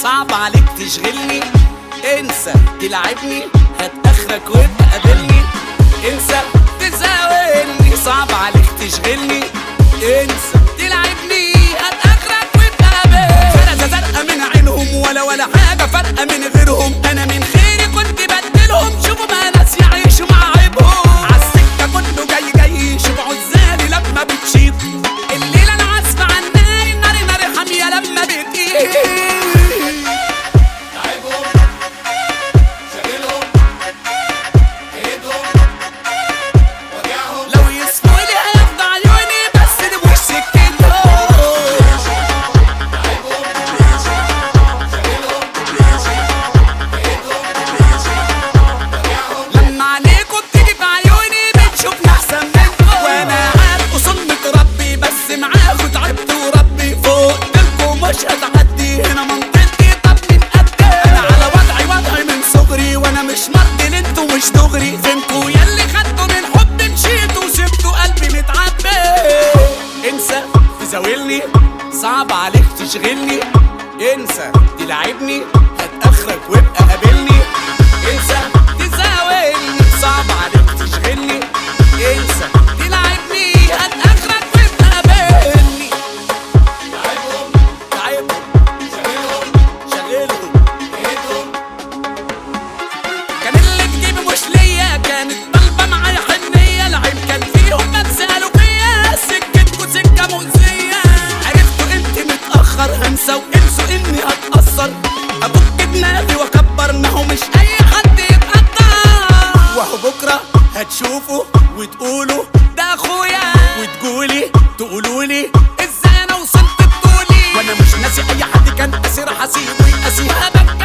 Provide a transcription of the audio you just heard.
صعب عليك تشغلني انسى تلعبني هات اخرك وابقى قابلني انسى تزاولني صعب عليك تشغلني انسى تلعبني هات اخرك وابقى قابلني فرزة زرقاء من عينهم ولا ولا حاجة فارقة من غيرهم انا من خيري كنت بدلهم شوفوا ما ناس يعيشوا مع عيبهم عالسكة كله جاي جاي شوفوا عزالي لما بتشيط الليلة انا عازفة على النار النار نار حامية لما بتقيل تعبهم شاغلهم ايدهم وجعهم لو يسموا لي هياخدوا عيوني بس دي مش سكتهم تعبهم شاغلهم ايدهم وجعهم لما عليكم بتيجي في عيوني بتشوفني احسن منكم وانا عارف وصلت ربي بس معاكم تعبت وربي فوق قلتلكم مش هتعدي هنا منطقتي طب من قدي انا على وضعي وضعي من صغري وانا مش مرضي انتوا مش دغري فينكوا ياللي خدتوا من حب مشيتوا وسبتوا قلبي متعبي انسى تزاولني صعب عليك تشغلني انسى تلعبني هات اخرك وابقى قابلني انسى تزاولني صعب عليك تشغلني انسى تلعبني هات اخرك وابقى قابلني تعبهم تعبهم شاغلهم شغلهم ايدهم كان اللي تجيبه مش ليا كانت طالبة معايا حنية العيب كان فيهم بس قالوا فيا سكتكوا سكة مؤذية عرفتوا انت متأخر هنسى وانسوا اني هتأثر ابك دماغي واكبر ما هو مش اي حد يتقدر وهو بكرة هتشوفوا وتقولوا ده اخويا وتقولي تقولولي ازاي انا وصلت بطولي وانا مش ناسي اي حد كان اسير حسيب ويقاسي هبك